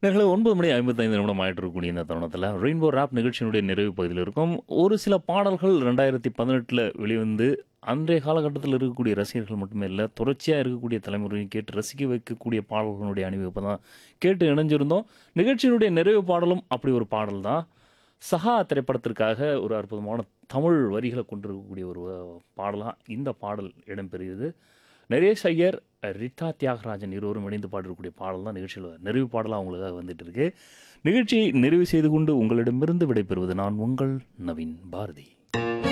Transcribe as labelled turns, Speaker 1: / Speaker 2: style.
Speaker 1: நேர்களை ஒன்பது மணி ஐம்பத்தைந்து நிமிடம் ஆயிட்டு இருக்கக்கூடிய இந்த தருணத்தில் ரெயின்போ ராப் நிகழ்ச்சியினுடைய நிறைவு பகுதியில் இருக்கும் ஒரு சில பாடல்கள் ரெண்டாயிரத்தி பதினெட்டில் வெளிவந்து அன்றைய காலகட்டத்தில் இருக்கக்கூடிய ரசிகர்கள் மட்டுமே இல்லை தொடர்ச்சியாக இருக்கக்கூடிய தலைமுறையும் கேட்டு ரசிக்க வைக்கக்கூடிய பாடல்களுடைய அணிவகுப்பு தான் கேட்டு இணைஞ்சிருந்தோம் நிகழ்ச்சியினுடைய நிறைவு பாடலும் அப்படி ஒரு பாடல் தான் சஹா திரைப்படத்திற்காக ஒரு அற்புதமான தமிழ் வரிகளை கொண்டிருக்கக்கூடிய ஒரு பாடலாக இந்த பாடல் இடம்பெறுகிறது நரேஷ் ஐயர் ரித்தா தியாகராஜன் இருவரும் இணைந்து பாடிருக்கக்கூடிய பாடல் தான் நிகழ்ச்சியில் நிறைவு பாடலாக அவங்களுக்காக வந்துட்டு இருக்கு நிகழ்ச்சியை நிறைவு செய்து கொண்டு உங்களிடமிருந்து விடைபெறுவது நான் உங்கள் நவீன் பாரதி